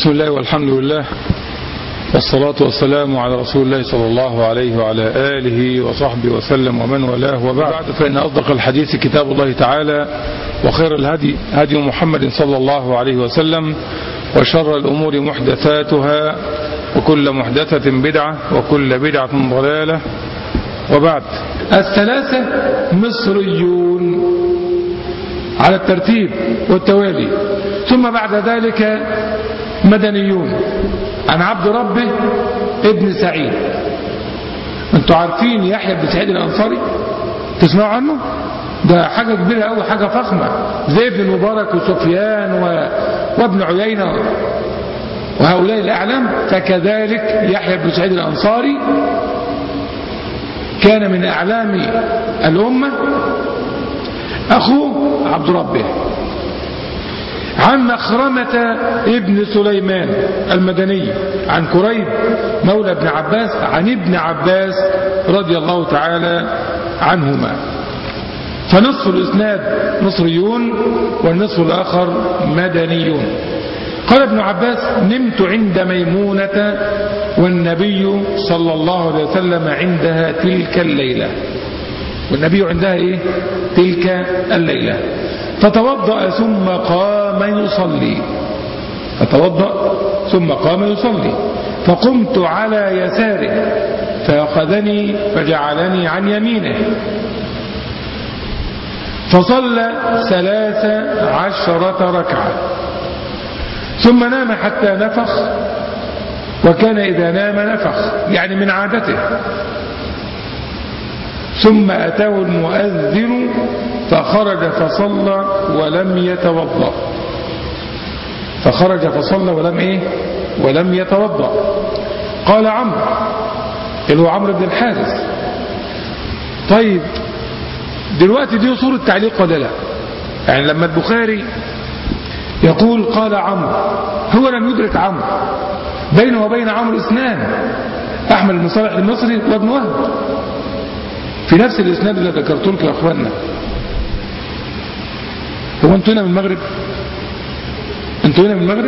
بسم الله والحمد لله والصلاة والسلام على رسول الله صلى الله عليه وعلى آله وصحبه وسلم ومن والاه وبعد فإن أصدق الحديث كتاب الله تعالى وخير الهدي هدي محمد صلى الله عليه وسلم وشر الأمور محدثاتها وكل محدثة بدعة وكل بدعة ضلالة وبعد الثلاثة مصريون على الترتيب والتوالي ثم بعد ذلك مدنيون عن عبد ربه ابن سعيد انتوا عارفين يحيى بن سعيد الانصاري تسمعوا عنه ده حاجة كبيرة قوي حاجة فخمة زي ابن المبارك وسفيان و... وابن عيينة وهؤلاء الأعلام فكذلك يحيى بن سعيد الأنصاري كان من أعلام الأمة أخوه عبد ربه عن مخرمة ابن سليمان المدني عن كريب مولى ابن عباس عن ابن عباس رضي الله تعالى عنهما فنصف الإسناد مصريون والنصف الآخر مدنيون قال ابن عباس نمت عند ميمونة والنبي صلى الله عليه وسلم عندها تلك الليلة والنبي عندها ايه تلك الليلة فتوضأ ثم قام يصلي فتوضأ ثم قام يصلي فقمت على يساره فأخذني فجعلني عن يمينه فصلى ثلاث عشرة ركعة ثم نام حتى نفخ وكان إذا نام نفخ يعني من عادته ثم أتاه المؤذن فخرج فصلى ولم يتوضأ فخرج فصلى ولم إيه ولم يتوضأ قال عمرو اللي هو عمرو بن الحارث طيب دلوقتي دي صورة تعليق ولا لا يعني لما البخاري يقول قال عمرو هو لم يدرك عمرو بينه وبين عمرو اثنان احمد بن صالح المصري وابن وهب في نفس الاسناد اللي ذكرته لكم يا اخوانا هو انتوا هنا من المغرب انتوا هنا من المغرب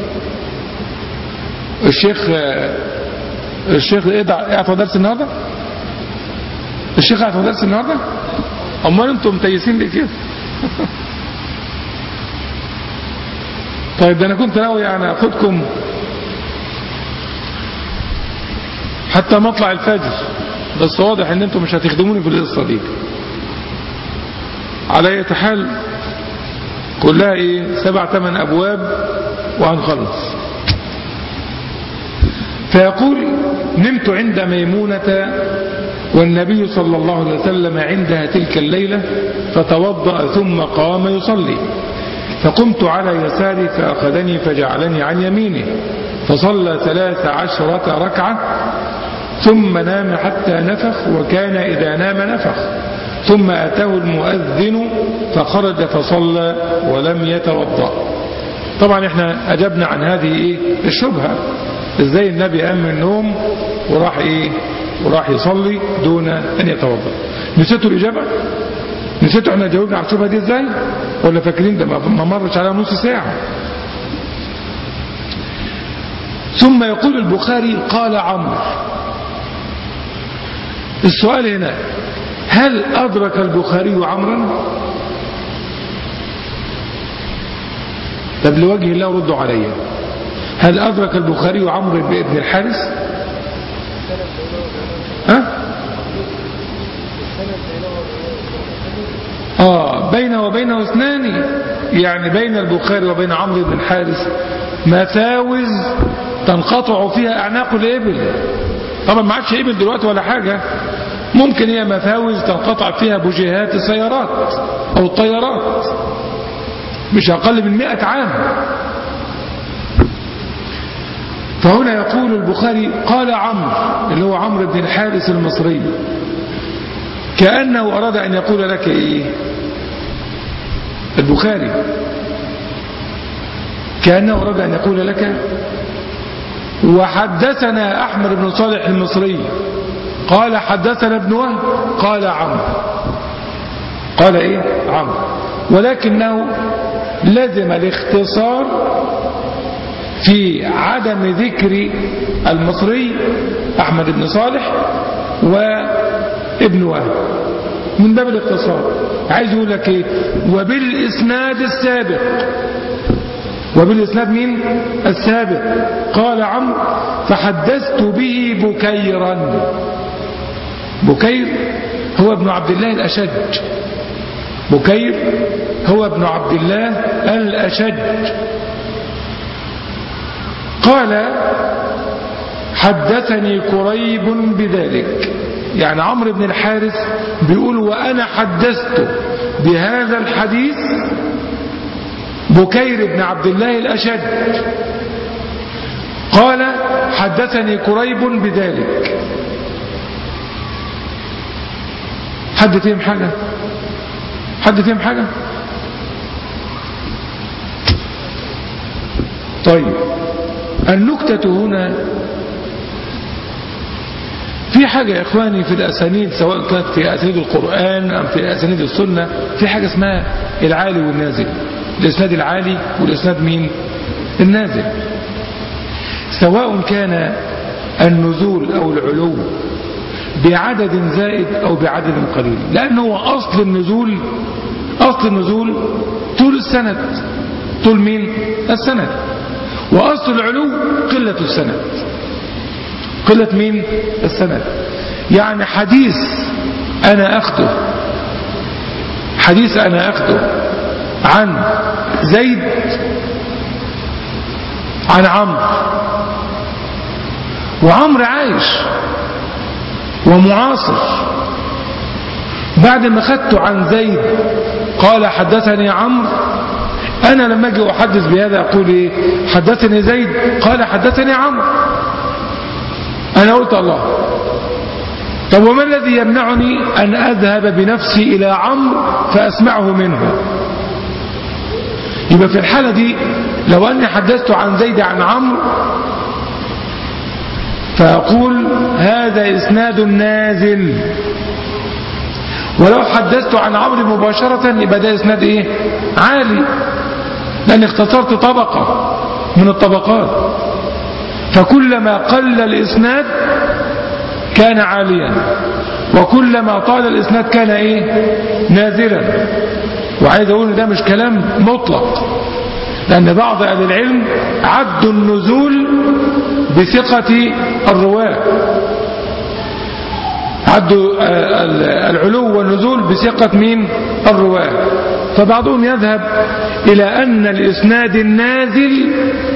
الشيخ الشيخ ايه ده قاعد في درس النهارده الشيخ قاعد في درس النهارده امال انتم متيسين ليه كده طيب ده انا كنت ناوي يعني اخدكم حتى مطلع الفجر بس واضح ان انتم مش هتخدموني في القصه دي على اي حال كلها ايه سبع ثمان ابواب وهنخلص فيقول نمت عند ميمونة والنبي صلى الله عليه وسلم عندها تلك الليلة فتوضأ ثم قام يصلي فقمت على يساري فأخذني فجعلني عن يمينه فصلى ثلاث عشرة ركعة ثم نام حتى نفخ وكان إذا نام نفخ ثم أتاه المؤذن فخرج فصلى ولم يتوضأ طبعا احنا أجبنا عن هذه ايه الشبهة ازاي النبي قام من النوم وراح ايه وراح يصلي دون ان يتوضأ نسيتوا الإجابة نسيتوا احنا جاوبنا على الشبهة دي ازاي ولا فاكرين ده ما مرش عليها نص ساعة ثم يقول البخاري قال عمرو السؤال هنا هل أدرك البخاري عمرا طب لوجه الله ردوا علي هل أدرك البخاري عمرو بن الحارث ها آه بينه وبينه اثنان يعني بين البخاري وبين عمرو بن الحارث مثاوز تنقطع فيها أعناق الإبل طبعا ما عادش إبل دلوقتي ولا حاجة ممكن هي مفاوز تنقطع فيها بوجهات السيارات أو الطيارات مش أقل من مئة عام فهنا يقول البخاري قال عمرو اللي هو عمرو بن الحارث المصري كأنه أراد أن يقول لك إيه البخاري كأنه أراد أن يقول لك وحدثنا أحمد بن صالح المصري قال حدثنا ابن وهب قال عمرو قال ايه عمرو ولكنه لزم الاختصار في عدم ذكر المصري أحمد بن صالح وابن وهب من باب الاختصار عايز يقول لك ايه وبالاسناد السابق وبالاسناد مين السابق قال عمرو فحدثت به بكيرا بكير هو ابن عبد الله الاشج بكير هو ابن عبد الله الاشج قال حدثني كريب بذلك يعني عمرو بن الحارث بيقول وأنا حدثت بهذا الحديث بكير بن عبد الله الأشد قال حدثني كريب بذلك حد فيهم حاجة حد فيهم حاجة طيب النكتة هنا في حاجة يا إخواني في الأسانيد سواء كانت في أسانيد القرآن أم في أسانيد السنة في حاجة اسمها العالي والنازل الإسناد العالي والإسناد مين النازل سواء كان النزول أو العلو بعدد زائد أو بعدد قليل لأنه أصل النزول أصل النزول طول السند طول مين السند وأصل العلو قلة السند قلة مين السند يعني حديث أنا أخده حديث أنا أخده عن زيد عن عمرو وعمرو عايش ومعاصر بعد ما خدته عن زيد قال حدثني عمرو أنا لما أجي أحدث بهذا أقول إيه حدثني زيد قال حدثني عمرو أنا قلت الله طب وما الذي يمنعني أن أذهب بنفسي إلى عمرو فأسمعه منه يبقى في الحالة دي لو أني حدثت عن زيد عن عمرو فأقول هذا إسناد نازل ولو حدثت عن عمرو مباشرة يبقى ده إسناد إيه عالي لأن اختصرت طبقة من الطبقات فكلما قل الإسناد كان عاليا وكلما طال الإسناد كان إيه نازلا وعايز أقول ده مش كلام مطلق لأن بعض أهل العلم عدوا النزول بثقة الرواة عدوا العلو والنزول بثقة مين الرواة فبعضهم يذهب إلى أن الإسناد النازل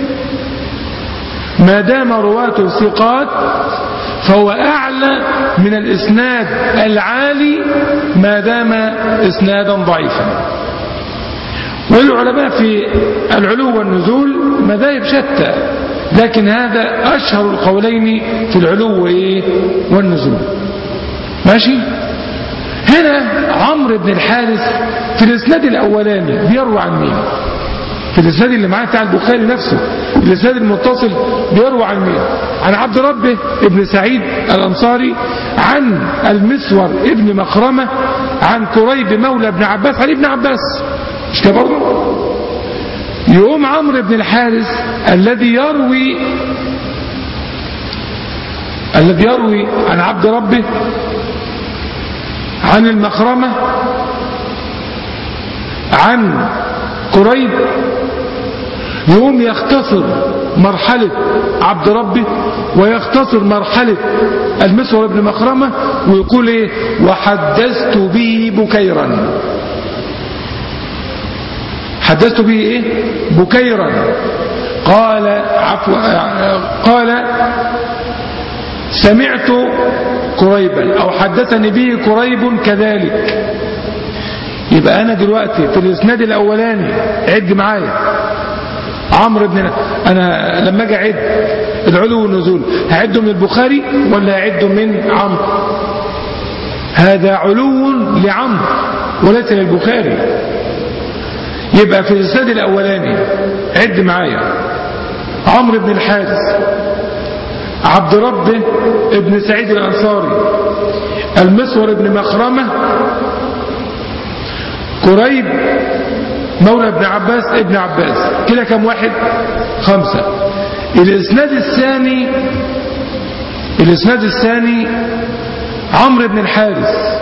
ما دام رواته ثقات فهو أعلى من الإسناد العالي ما دام إسنادا ضعيفا والعلماء في العلو والنزول مذاهب شتى لكن هذا أشهر القولين في العلو والنزول ماشي هنا عمرو بن الحارث في الإسناد الأولاني بيروي عن مين في الإسناد اللي معاه بتاع البخاري نفسه الإسناد المتصل بيروي عن مين عن عبد ربه ابن سعيد الأنصاري عن المسور ابن مخرمة عن كريب مولى ابن عباس عن ابن عباس مش كده برضه يقوم عمرو بن الحارث الذي يروي الذي يروي عن عبد ربه عن المخرمة عن قريب يقوم يختصر مرحلة عبد ربه ويختصر مرحلة المسور بن مخرمة ويقول ايه وحدثت به بكيرا حدثت به ايه بكيرا قال عفو قال سمعت كريبا او حدثني به كريب كذلك يبقى انا دلوقتي في الاسناد الاولاني عد معايا عمرو بن انا لما اجي اعد العلو والنزول هعده من البخاري ولا هعده من عمرو هذا علو لعمرو وليس للبخاري يبقى في الاسناد الاولاني عد معايا عمرو بن الحارث عبد ربه ابن سعيد الانصاري المسور ابن مخرمه قريب مولى ابن عباس ابن عباس كده كم واحد خمسة الاسناد الثاني الاسناد الثاني عمرو بن الحارث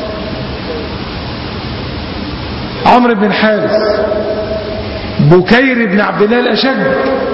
عمرو بن الحارث بكير بن عبد الله الأشج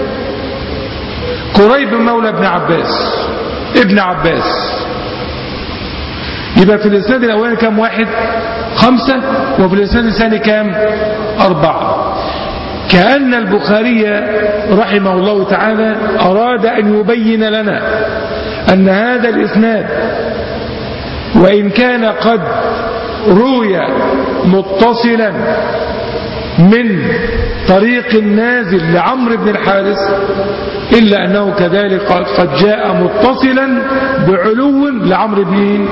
قريب مولى ابن عباس ابن عباس يبقى في الإسناد الأولاني كام واحد خمسة وفي الإسناد الثاني كام أربعة كأن البخاري رحمه الله تعالى أراد أن يبين لنا أن هذا الإسناد وإن كان قد روي متصلا من طريق النازل لعمرو بن الحارث إلا أنه كذلك قد جاء متصلا بعلو لعمرو بن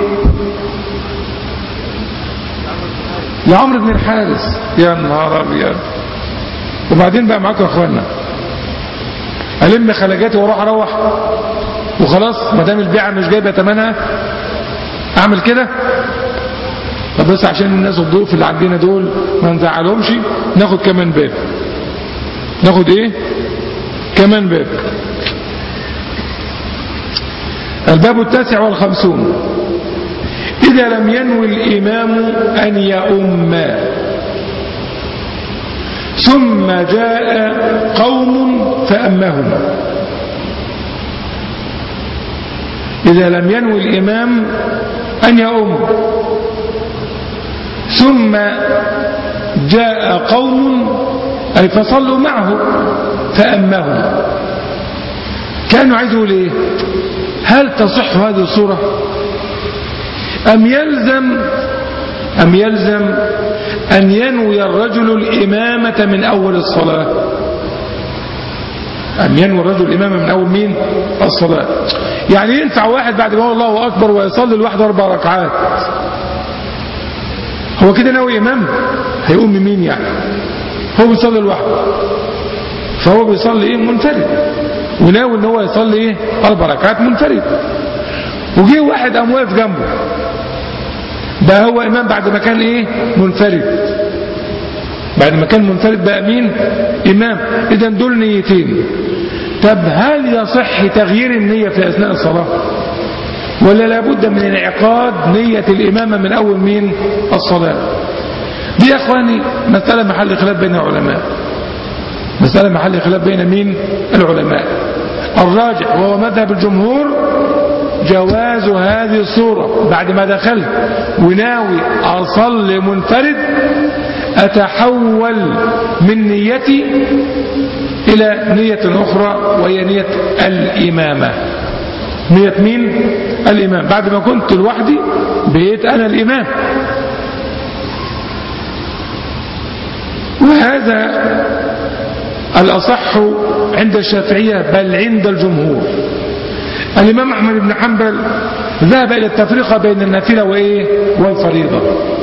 لعمرو بن الحارث يا نهار أبيض وبعدين بقى معاكم يا اخوانا ألم خلجاتي واروح اروح وخلاص ما دام البيعه مش جايبه ثمنها اعمل كده طب بس عشان الناس الضيوف اللي عندنا دول ما نزعلهمش ناخد كمان باب ناخد ايه كمان باب الباب التاسع والخمسون إذا لم ينوي الإمام أن يؤم ثم جاء قوم فأمهم إذا لم ينوي الإمام أن يؤم ثم جاء قوم أي فصلوا معه فأمهم كانوا عايزوا يقول ايه هل تصح هذه الصورة أم يلزم أم يلزم أن ينوي الرجل الإمامة من أول الصلاة أم ينوي الرجل الإمامة من أول مين الصلاة يعني ينفع واحد بعد ما هو الله أكبر ويصلي لوحده أربع ركعات هو كده ناوي إمام هيقوم مين يعني هو بيصلي لوحده فهو بيصلي إيه منفرد وناوي ان هو يصلي ايه اربع ركعات منفرد وجه واحد قام واقف جنبه ده هو امام بعد ما كان ايه منفرد بعد ما كان منفرد بقى مين امام اذا دول نيتين طب هل يصح تغيير النية في اثناء الصلاة ولا لابد من انعقاد نية الامامة من اول مين الصلاة دي يا اخواني مسألة محل خلاف بين العلماء مسألة محل خلاف بين مين العلماء الراجح وهو مذهب الجمهور جواز هذه الصورة بعد ما دخلت وناوي أصلي منفرد أتحول من نيتي إلى نية أخرى وهي نية الإمامة نية مين الإمام بعد ما كنت لوحدي بقيت أنا الإمام وهذا الأصح عند الشافعية بل عند الجمهور الإمام أحمد بن حنبل ذهب إلى التفرقة بين النافلة وإيه والفريضة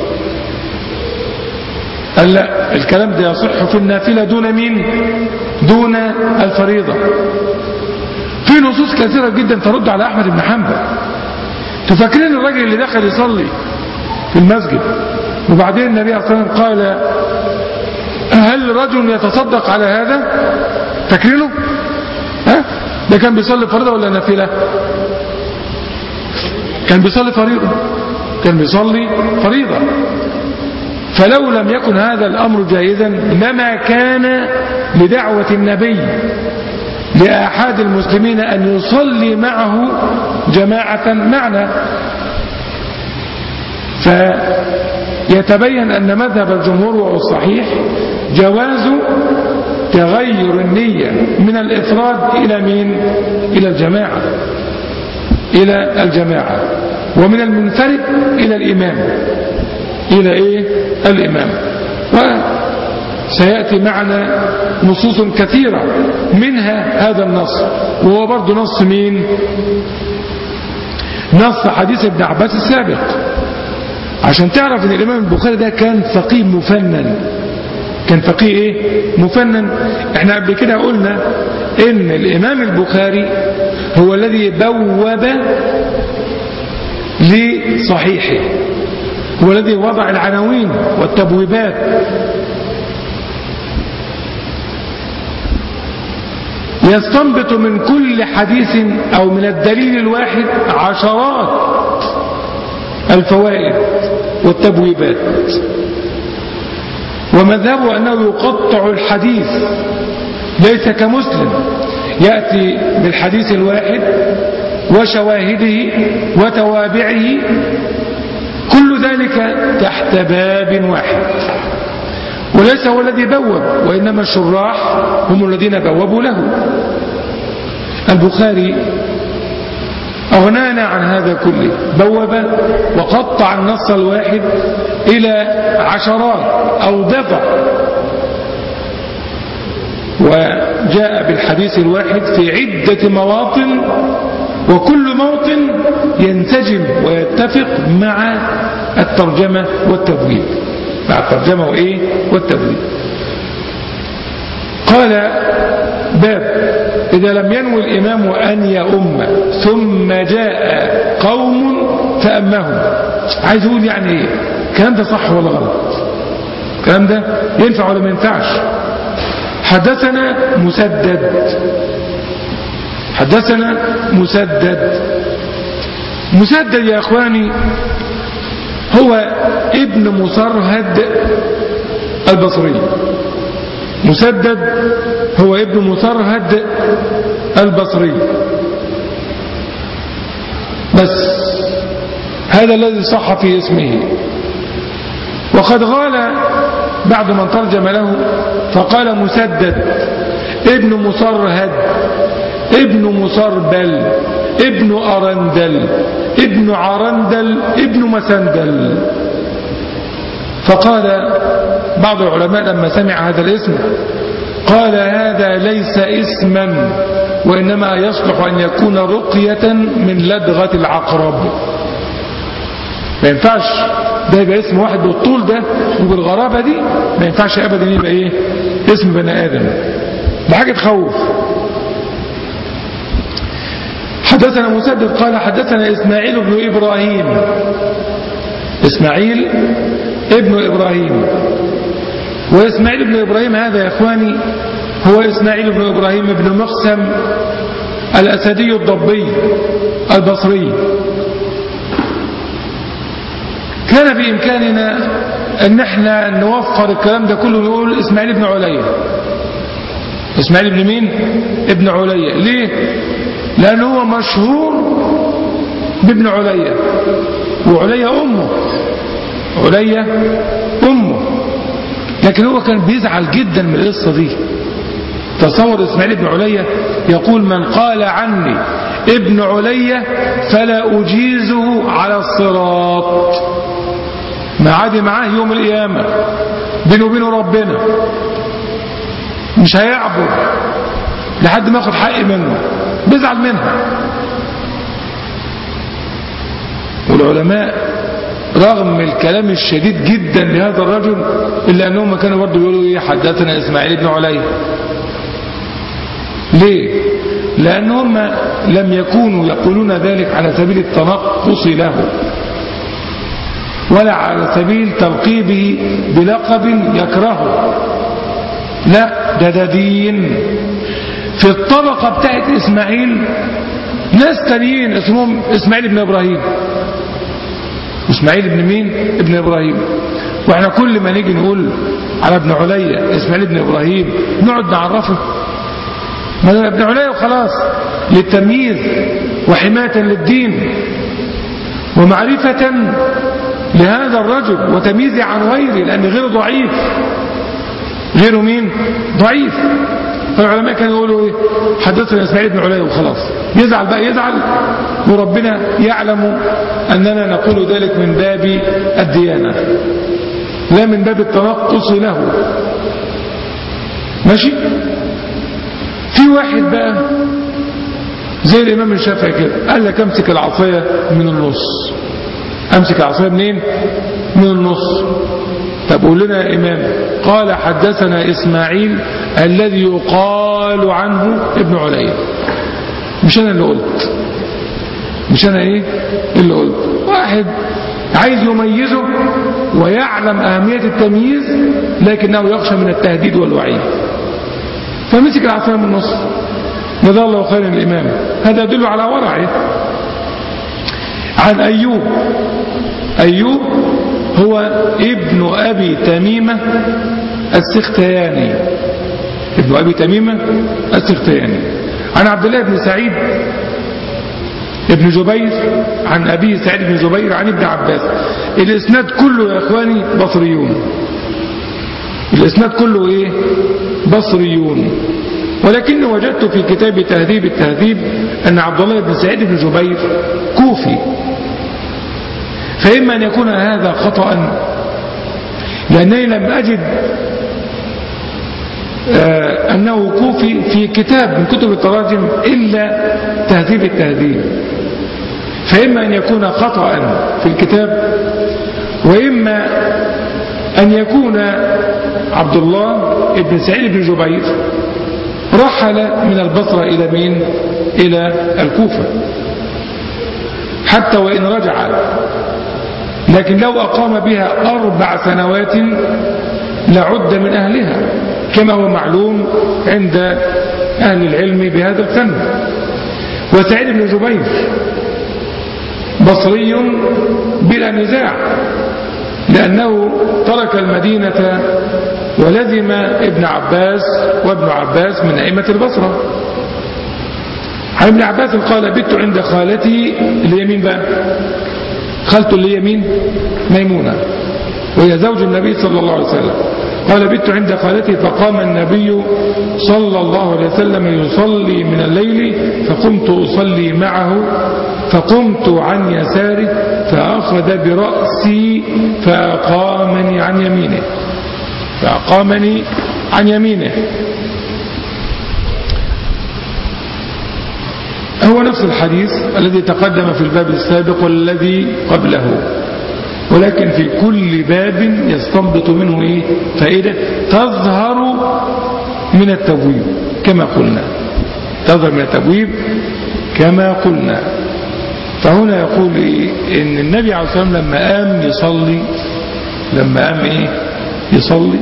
قال لا الكلام ده يصح في النافلة دون مين دون الفريضة في نصوص كثيرة جدا ترد على أحمد بن حنبل تفكرين الراجل اللي دخل يصلي في المسجد وبعدين النبي صلى الله عليه وسلم قال هل رجل يتصدق على هذا فاكرينه ها ده كان بيصلي فريضه ولا نافله كان بيصلي فريضه كان بيصلي فريضه فلو لم يكن هذا الامر جائزا لما كان لدعوه النبي لاحد المسلمين ان يصلي معه جماعه معنا فيتبين ان مذهب الجمهور وهو الصحيح جواز تغير النية من الإفراد إلى مين إلى الجماعة إلى الجماعة ومن المنفرد إلى الإمام إلى إيه الإمام وسيأتي معنا نصوص كثيرة منها هذا النص وهو برضو نص مين نص حديث ابن عباس السابق عشان تعرف ان الامام البخاري ده كان فقيه مفنن كان فقيه ايه مفنن احنا قبل كده قلنا ان الامام البخاري هو الذي بوب لصحيحه هو الذي وضع العناوين والتبويبات يستنبط من كل حديث أو من الدليل الواحد عشرات الفوائد والتبويبات ومذهبه أنه يقطع الحديث ليس كمسلم يأتي بالحديث الواحد وشواهده وتوابعه كل ذلك تحت باب واحد وليس هو الذي بوب وإنما الشراح هم الذين بوبوا له البخاري أغنانا عن هذا كله بوب وقطع النص الواحد إلى عشرات أو دفع وجاء بالحديث الواحد في عدة مواطن وكل موطن ينسجم ويتفق مع الترجمة والتبويب مع الترجمة وإيه والتبويب قال باب إذا لم ينوي الإمام أن يؤم ثم جاء قوم فأمهم عايز يقول يعني إيه الكلام ده صح ولا غلط الكلام ده ينفع ولا ما ينفعش حدثنا مسدد حدثنا مسدد مسدد يا أخواني هو ابن مصرهد البصري مسدد هو ابن مصرهد البصري بس هذا الذي صح في اسمه وقد غال بعد من ترجم له فقال مسدد ابن مصرهد ابن مصربل ابن أرندل ابن عرندل ابن مسندل فقال بعض العلماء لما سمع هذا الاسم قال هذا ليس اسما وإنما يصلح أن يكون رقية من لدغة العقرب ما ينفعش ده يبقى اسم واحد بالطول ده وبالغرابة دي ما ينفعش أبدا يبقى إيه اسم بني آدم ده حاجة تخوف حدثنا مسدد قال حدثنا إسماعيل بن إبراهيم إسماعيل ابن إبراهيم وإسماعيل بن إبراهيم هذا يا إخواني هو إسماعيل بن إبراهيم بن مقسم الأسدي الضبي البصري كان بإمكاننا أن احنا نوفر الكلام ده كله نقول إسماعيل بن عليا إسماعيل بن مين؟ ابن عليا ليه؟ لأنه هو مشهور بابن عليا وعليا أمه عليا أمه لكن هو كان بيزعل جدا من القصة دي تصور إسماعيل بن عليا يقول من قال عني ابن عليا فلا أجيزه على الصراط ما عادي معاه يوم القيامة بينه وبينه ربنا مش هيعبر لحد ما ياخد حقي منه بيزعل منها والعلماء رغم الكلام الشديد جدا لهذا الرجل إلا أنهم كانوا برضه يقولوا إيه حدثنا إسماعيل بن علي ليه لأنهم لم يكونوا يقولون ذلك على سبيل التنقص له ولا على سبيل تلقيبه بلقب يكرهه لا ده ده دين في الطبقة بتاعت إسماعيل ناس تانيين اسمهم إسماعيل بن إبراهيم إسماعيل بن مين؟ ابن إبراهيم وإحنا كل ما نيجي نقول على ابن عليا إسماعيل بن إبراهيم نقعد نعرفه ما ابن عليا وخلاص للتمييز وحماية للدين ومعرفة لهذا الرجل وتمييزه عن غيره لأن غيره ضعيف غيره مين ضعيف فالعلماء كانوا يقولوا ايه حدثنا اسماعيل بن علي وخلاص يزعل بقى يزعل وربنا يعلم أننا نقول ذلك من باب الديانة لا من باب التنقص له ماشي في واحد بقى زي الإمام الشافعي كده قال لك امسك العصاية من النص امسك العصاية منين من النص طب قول لنا يا إمام قال حدثنا إسماعيل الذي يقال عنه ابن علي مش أنا اللي قلت مش أنا إيه اللي قلت واحد عايز يميزه ويعلم أهمية التمييز لكنه يخشى من التهديد والوعيد فمسك العصاية من النص جزاه الله خيرا الإمام هذا يدل على ورعه عن أيوب أيوب هو ابن أبي تميمة السختياني ابن أبي تميمة السختياني عن عبد الله بن سعيد ابن جبير عن أبيه سعيد بن جبير عن ابن عباس الإسناد كله يا إخواني بصريون الإسناد كله إيه بصريون ولكن وجدت في كتاب تهذيب التهذيب أن عبد الله بن سعيد بن جبير كوفي فإما أن يكون هذا خطأ لأنني لم أجد أنه كوفي في كتاب من كتب التراجم إلا تهذيب التهذيب فإما أن يكون خطأ في الكتاب وإما أن يكون عبد الله بن سعيد بن جبير رحل من البصرة إلى مين إلى الكوفة حتى وإن رجع لكن لو أقام بها أربع سنوات لعد من أهلها كما هو معلوم عند أهل العلم بهذا الفن وسعيد بن جبير بصري بلا نزاع لأنه ترك المدينة ولزم ابن عباس وابن عباس من أئمة البصرة عن ابن عباس قال بت عند خالتي اليمين بقى خالته اليمين ميمونة وهي زوج النبي صلى الله عليه وسلم قال بت عند خالتي فقام النبي صلى الله عليه وسلم يصلي من الليل فقمت أصلي معه فقمت عن يساره فأخذ برأسي فأقامني عن يمينه فأقامني عن يمينه هو نفس الحديث الذي تقدم في الباب السابق والذي قبله ولكن في كل باب يستنبط منه إيه؟ فائدة تظهر من التبويب كما قلنا تظهر من التبويب كما قلنا فهنا يقول إيه؟ إن النبي عليه الصلاة والسلام لما قام يصلي لما قام إيه يصلي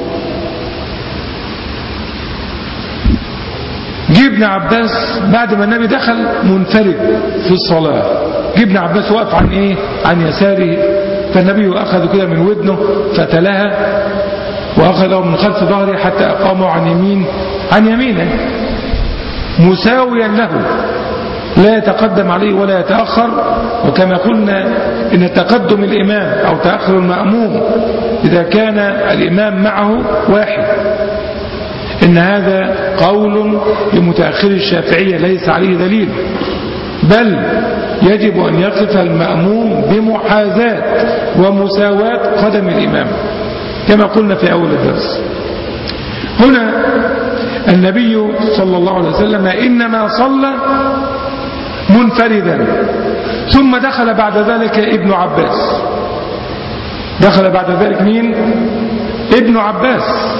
جه ابن عباس بعد ما النبي دخل منفرد في الصلاة جه ابن عباس وقف عن ايه عن يساره فالنبي أخذ كده من ودنه فتلها وأخذه من خلف ظهره حتى أقامه عن يمين عن يمينه مساويا له لا يتقدم عليه ولا يتأخر وكما قلنا إن تقدم الإمام أو تأخر المأموم إذا كان الإمام معه واحد إن هذا قول لمتأخر الشافعية ليس عليه دليل بل يجب أن يقف المأموم بمحاذاة ومساواة قدم الإمام كما قلنا في أول الدرس هنا النبي صلى الله عليه وسلم إنما صلى منفردا ثم دخل بعد ذلك ابن عباس دخل بعد ذلك مين ابن عباس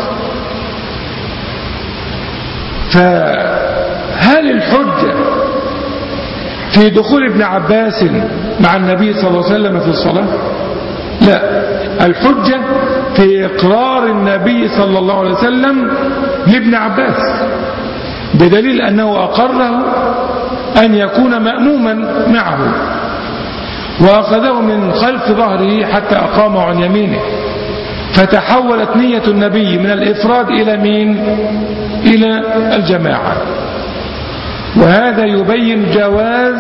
فهل الحجة في دخول ابن عباس مع النبي صلى الله عليه وسلم في الصلاة لا الحجة في إقرار النبي صلى الله عليه وسلم لابن عباس بدليل أنه أقره أن يكون مأموما معه وأخذه من خلف ظهره حتى أقامه عن يمينه فتحولت نية النبي من الإفراد إلى مين إلى الجماعة وهذا يبين جواز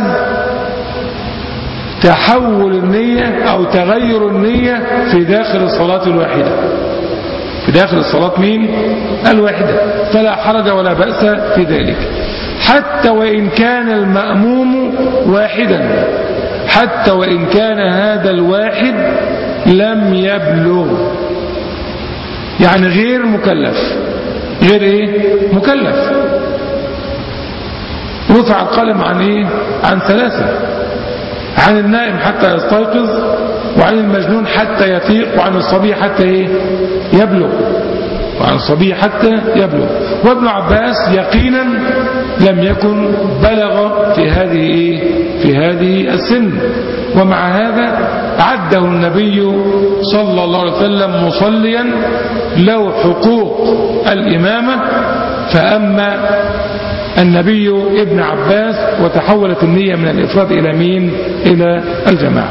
تحول النية أو تغير النية في داخل الصلاة الواحدة في داخل الصلاة مين الواحدة فلا حرج ولا بأس في ذلك حتى وإن كان المأموم واحدا حتى وإن كان هذا الواحد لم يبلغ يعني غير مكلف غير ايه مكلف رفع القلم عن ايه عن ثلاثة عن النائم حتى يستيقظ وعن المجنون حتى يفيق وعن الصبي حتى ايه يبلغ وعن الصبي حتى يبلغ وابن عباس يقينا لم يكن بلغ في هذه ايه في هذه السن ومع هذا عده النبي صلى الله عليه وسلم مصليا له حقوق الإمامة فأما النبي ابن عباس وتحولت النية من الإفراد إلى مين إلى الجماعة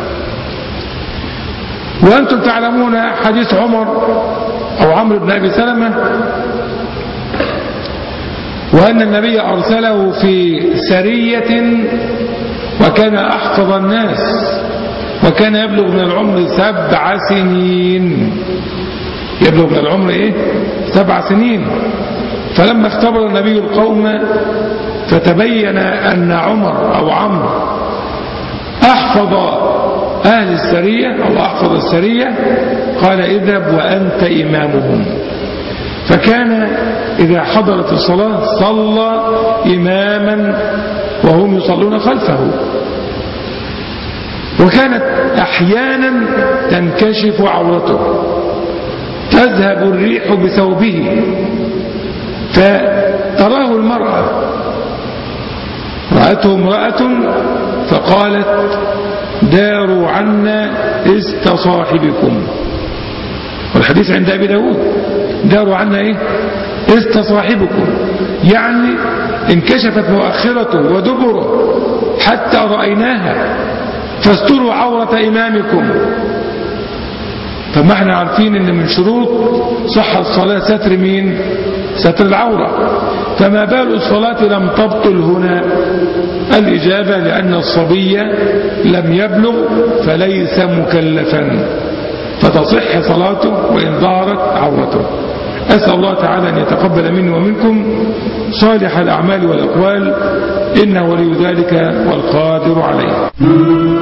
وأنتم تعلمون حديث عمر أو عمرو بن أبي سلمة وأن النبي أرسله في سرية وكان أحفظ الناس وكان يبلغ من العمر سبع سنين يبلغ من العمر إيه؟ سبع سنين فلما اختبر النبي القوم فتبين أن عمر أو عمرو أحفظ أهل السرية أو أحفظ السرية قال اذهب وأنت إمامهم فكان إذا حضرت الصلاة صلى إماما وهم يصلون خلفه وكانت أحيانا تنكشف عورته تذهب الريح بثوبه فتراه المرأة رأته امرأة فقالت داروا عنا است صاحبكم والحديث عند أبي داود داروا عنا إيه است صاحبكم يعني انكشفت مؤخرته ودبره حتى رأيناها فاستروا عورة إمامكم فما احنا عارفين ان من شروط صحة الصلاة ستر مين ستر العورة فما بال الصلاة لم تبطل هنا الإجابة لأن الصبي لم يبلغ فليس مكلفا فتصح صلاته وإن ظهرت عورته أسأل الله تعالى أن يتقبل مني ومنكم صالح الأعمال والأقوال إنه ولي ذلك والقادر عليه